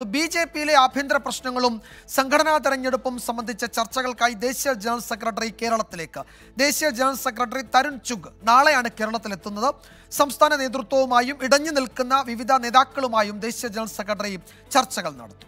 B J പിയിലെ ആഭ്യന്തര പ്രശ്നങ്ങളും സംഘടനാ തെരഞ്ഞെടുപ്പും സംബന്ധിച്ച ചർച്ചകൾക്കായി ദേശീയ ജനറൽ സെക്രട്ടറി കേരളത്തിലേക്ക് ദേശീയ ജനറൽ സെക്രട്ടറി തരുൺ ചുഗ് നാളെയാണ് കേരളത്തിലെത്തുന്നത് സംസ്ഥാന നേതൃത്വവുമായും ഇടഞ്ഞു നിൽക്കുന്ന വിവിധ നേതാക്കളുമായും ദേശീയ ജനറൽ സെക്രട്ടറി ചർച്ചകൾ നടത്തും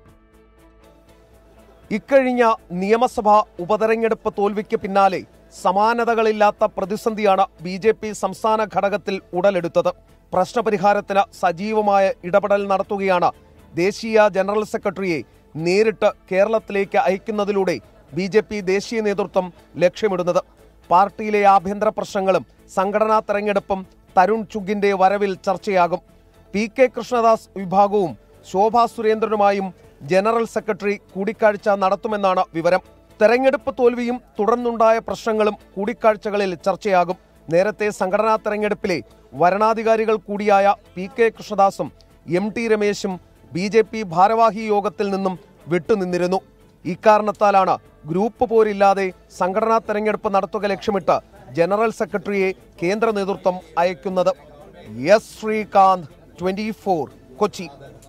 ഇക്കഴിഞ്ഞ നിയമസഭാ ഉപതെരഞ്ഞെടുപ്പ് തോൽവിക്ക് പിന്നാലെ സമാനതകളില്ലാത്ത പ്രതിസന്ധിയാണ് ബി ജെ പി സംസ്ഥാന ഘടകത്തിൽ ഉടലെടുത്തത് പ്രശ്നപരിഹാരത്തിന് സജീവമായ ഇടപെടൽ നടത്തുകയാണ് ദേശീയ ജനറൽ സെക്രട്ടറിയെ നേരിട്ട് കേരളത്തിലേക്ക് അയക്കുന്നതിലൂടെ ബി ജെ പി ദേശീയ നേതൃത്വം ലക്ഷ്യമിടുന്നത് പാർട്ടിയിലെ ആഭ്യന്തര പ്രശ്നങ്ങളും സംഘടനാ തെരഞ്ഞെടുപ്പും തരുൺ ചുഗിന്റെ വരവിൽ ചർച്ചയാകും പി കെ കൃഷ്ണദാസ് വിഭാഗവും ശോഭാ സുരേന്ദ്രനുമായും ജനറൽ സെക്രട്ടറി കൂടിക്കാഴ്ച നടത്തുമെന്നാണ് വിവരം തെരഞ്ഞെടുപ്പ് തോൽവിയും തുടർന്നുണ്ടായ പ്രശ്നങ്ങളും കൂടിക്കാഴ്ചകളിൽ ചർച്ചയാകും നേരത്തെ സംഘടനാ തെരഞ്ഞെടുപ്പിലെ വരണാധികാരികൾ കൂടിയായ പി കെ കൃഷ്ണദാസും എം ടി രമേശും ബി ജെ പി ഭാരവാഹി യോഗത്തിൽ നിന്നും വിട്ടുനിന്നിരുന്നു ഇക്കാരണത്താലാണ് ഗ്രൂപ്പ് പോരില്ലാതെ സംഘടനാ തെരഞ്ഞെടുപ്പ് നടത്തുക ലക്ഷ്യമിട്ട് ജനറൽ സെക്രട്ടറിയെ കേന്ദ്ര നേതൃത്വം അയക്കുന്നത് എസ് ശ്രീകാന്ത് ട്വന്റി കൊച്ചി